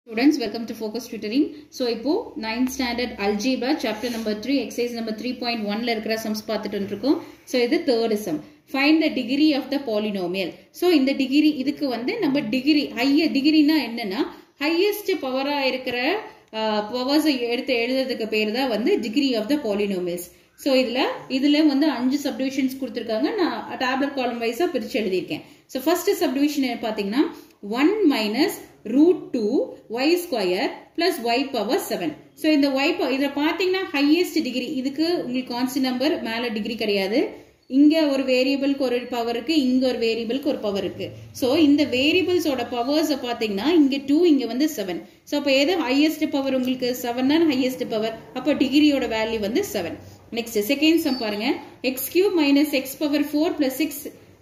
Students, welcome to Focus Tutoring. So, இப்போ 9th standard algebra chapter number 3 exercise number 3.1ல இருக்கிற sums பார்த்துட்டு இருக்கோம். So, இது third sum. Find the degree of the polynomial. So, இந்த degree இதுக்கு வந்து நம்ம degree, higher degreeனா என்னன்னா highest powerஆ இருக்கிற பவர்ஸ் எடுத்து எழுதுறதுக்கு பேர் தான் வந்து degree of the polynomials so இதில் இதில் வந்து அஞ்சு சப்டிவிஷன்ஸ் கொடுத்துருக்காங்க நான் டேப்லெட் காலம் வைஸாக பிரித்து எழுதியிருக்கேன் ஸோ ஃபர்ஸ்ட் சப்டிவிஷன் பார்த்தீங்கன்னா one minus root two y square plus y power seven so இந்த ஒய் இதில் பார்த்தீங்கன்னா ஹையஸ்ட் டிகிரி இதுக்கு உங்களுக்கு கான்ஸ்டன்ட் நம்பர் மேலே டிகிரி கிடையாது இங்க ஒரு வேரியபிளுக்கு ஒரு பவர் இருக்கு இங்க ஒரு வேரியபிளுக்கு ஒரு பவர் இருக்கு ஸோ இந்த வேரியபிள்ஸோட பவர்ஸ் பாத்தீங்கன்னா இங்க டூ இங்க வந்து செவன் ஸோ அப்போ எது ஹையஸ்ட் பவர் உங்களுக்கு செவன் தான் ஹையஸ்ட் பவர் அப்போ டிகிரியோட வேல்யூ வந்து செவன் நெக்ஸ்ட் செகண்ட் சம் பாருங்க x cube minus x power four plus six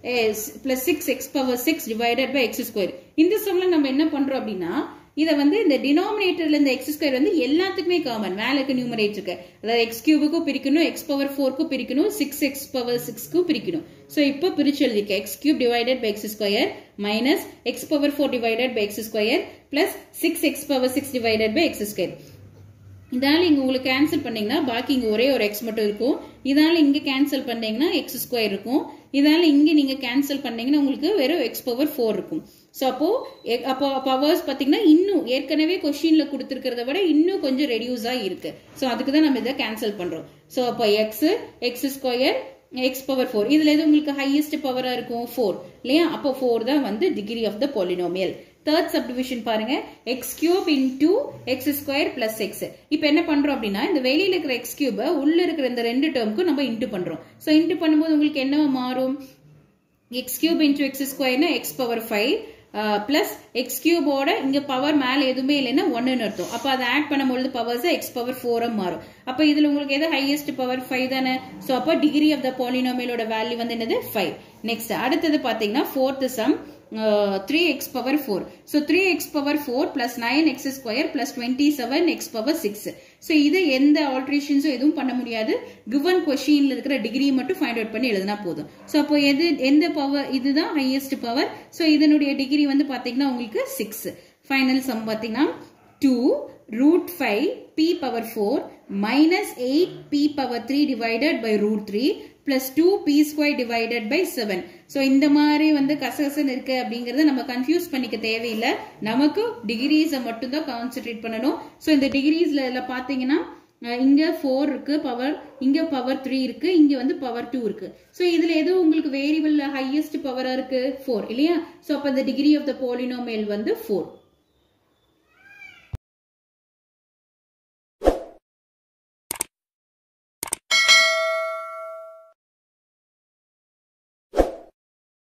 plus six x power six divided by x square இந்த சம்ல நம்ம என்ன பண்றோம் அப்படின்னா இதை வந்து இந்த டினாமினேட்டர்ல இந்த எக்ஸ் ஸ்கொயர் வந்து எல்லாத்துக்குமே காமன் மேல இருக்க நியூமரேட்டருக்கு அதாவது எக்ஸ் கியூபுக்கும் பிரிக்கணும் எக்ஸ் பவர் ஃபோருக்கும் பிரிக்கணும் சிக்ஸ் எக்ஸ் பவர் சிக்ஸ்க்கும் பிரிக்கணும் ஸோ இப்போ பிரிச்சு எழுதிக்க x cube divided by x square minus x power four divided by x square plus six x power six divided by x square இதனால இங்க உங்களுக்கு கேன்சல் பண்ணீங்கன்னா பாக்கி இங்க ஒரே ஒரு எக்ஸ் மட்டும் இருக்கும் இதனால இங்க கேன்சல் பண்ணீங்கன்னா எக்ஸ் ஸ்கொயர் இருக்கும் இதனால இங்க நீங்க கேன்சல் பண்ணீங்கன்னா உங்களுக்கு வெறும் எக்ஸ் பவர் ஃபோர் இருக்கும் ஸோ அப்போ அப்போ பவர்ஸ் பார்த்தீங்கன்னா இன்னும் ஏற்கனவே கொஷின்ல கொடுத்துருக்கிறத விட இன்னும் கொஞ்சம் ரெடியூஸா இருக்கு ஸோ அதுக்கு தான் நம்ம இதை கேன்சல் பண்றோம் ஸோ அப்போ x x square x power four இதுல எது உங்களுக்கு ஹையஸ்ட் பவரா இருக்கும் ஃபோர் இல்லையா அப்போ ஃபோர் தான் வந்து degree of the polynomial third subdivision பாருங்க x cube into x square plus x இப்போ என்ன பண்றோம் அப்படின்னா இந்த வெளியில இருக்கிற எக்ஸ் கியூபை உள்ள இருக்கிற இந்த ரெண்டு டேர்முக்கும் நம்ம இன்ட்டு பண்றோம் ஸோ இன்ட்டு பண்ணும்போது உங்களுக்கு என்ன மாறும் எக்ஸ் கியூப் இன்டூ எக்ஸ் ஸ்கொயர்னா x power five plus x கியூபோட இங்க பவர் மேல எதுவுமே இல்லைன்னா ஒன்னு அர்த்தம் அப்ப அதை ஆட் பண்ணும்பொழுது பவர்ஸ் எக்ஸ் பவர் ஃபோரா மாறும் அப்ப இதுல உங்களுக்கு எது ஹையஸ்ட் பவர் ஃபைவ் தானே ஸோ அப்போ டிகிரி ஆஃப் த பாலினோமியலோட வேல்யூ வந்து என்னது ஃபைவ் நெக்ஸ்ட் அடுத்தது பாத்தீங்கன்னா fourth sum three x power four so three x power four plus nine x square plus twenty seven x power six so இது எந்த ஆல்ட்ரேஷன்ஸும் எதுவும் பண்ண முடியாது கிவன் கொஷின்ல இருக்கிற டிகிரி மட்டும் ஃபைண்ட் அவுட் பண்ணி எழுதினா போதும் ஸோ அப்போ எது எந்த பவர் இதுதான் ஹையஸ்ட் பவர் ஸோ இதனுடைய டிகிரி வந்து பார்த்தீங்கன்னா உங்களுக்கு சிக்ஸ் ஃபைனல் சம் பார்த்தீங்கன்னா two root five p power four minus eight p power three divided by root three plus two p square divided by seven so இந்த மாதிரி வந்து கசகசன் இருக்கு அப்படிங்கறத நம்ம கன்ஃபியூஸ் பண்ணிக்க தேவையில்லை நமக்கு டிகிரிஸை மட்டும் தான் கான்சென்ட்ரேட் பண்ணணும் ஸோ இந்த டிகிரிஸ்ல இதில் பார்த்தீங்கன்னா இங்க ஃபோர் இருக்கு பவர் இங்க பவர் த்ரீ இருக்கு இங்க வந்து பவர் டூ இருக்கு ஸோ இதுல எது உங்களுக்கு வேரியபிள் ஹையஸ்ட் பவரா இருக்கு ஃபோர் இல்லையா ஸோ அப்போ இந்த டிகிரி ஆஃப் த போலினோமேல் வந்து ஃபோர்